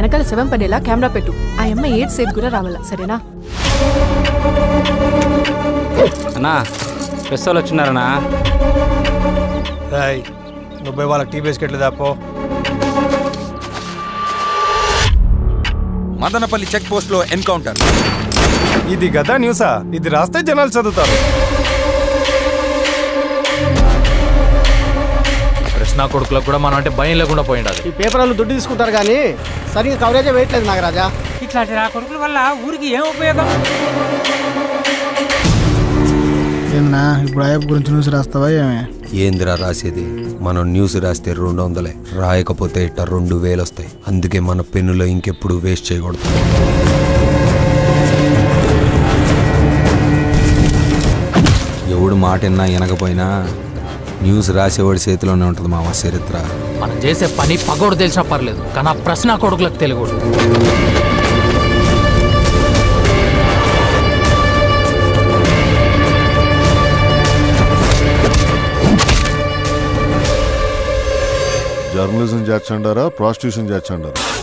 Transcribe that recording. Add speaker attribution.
Speaker 1: వెనకాల శవం పడేలా కెమెరా పెట్టు ఆ అమ్మ ఏడ్ సేఫ్ కూడా రావాలా సరేనా
Speaker 2: అన్నా ప్రెస్ వాళ్ళు వచ్చినారనా
Speaker 3: రాయ్ నువ్వు వాళ్ళకి టీ బిస్కెట్లు దాపో
Speaker 4: మదనపల్లి చెక్ పోస్ట్ లో ఎన్కౌంటర్
Speaker 3: ఇది గదా న్యూసా ఇది రాస్తే జనాలు చదువుతారు
Speaker 5: కృష్ణా కొడుకులకు కూడా మనం అంటే భయం లేకుండా పోయిండాలి
Speaker 6: ఈ పేపర్ వాళ్ళు దుడ్డు తీసుకుంటారు కానీ సరిగ్గా కవరేజే వేయట్లేదు నాగరాజా
Speaker 7: ఇట్లాంటి నా కొడుకుల వల్ల ఊరికి ఏం ఉపయోగం
Speaker 8: ఏందన్నా ఇప్పుడు అయ్యప్ప గురించి న్యూస్ రాస్తావా ఏమే
Speaker 4: ఏందిరా రాసేది మనం న్యూస్ రాస్తే రెండు వందలే రాయకపోతే ఇట్ట రెండు వేలు వస్తాయి అందుకే మన పెన్నులో ఇంకెప్పుడు వేస్ట్ చేయకూడదు ఎవడు మాట విన్నా వినకపోయినా న్యూస్ రాసేవాడి చేతిలోనే ఉంటుంది మామ చరిత్ర
Speaker 5: మనం చేసే పని పగోడు తెలిసినా పర్లేదు కానీ ఆ ప్రశ్న కొడుకులకు తెలియకూడదు
Speaker 9: జర్నలిజం చేర్చండారా ప్రాస్టిట్యూషన్ చేర్చండారా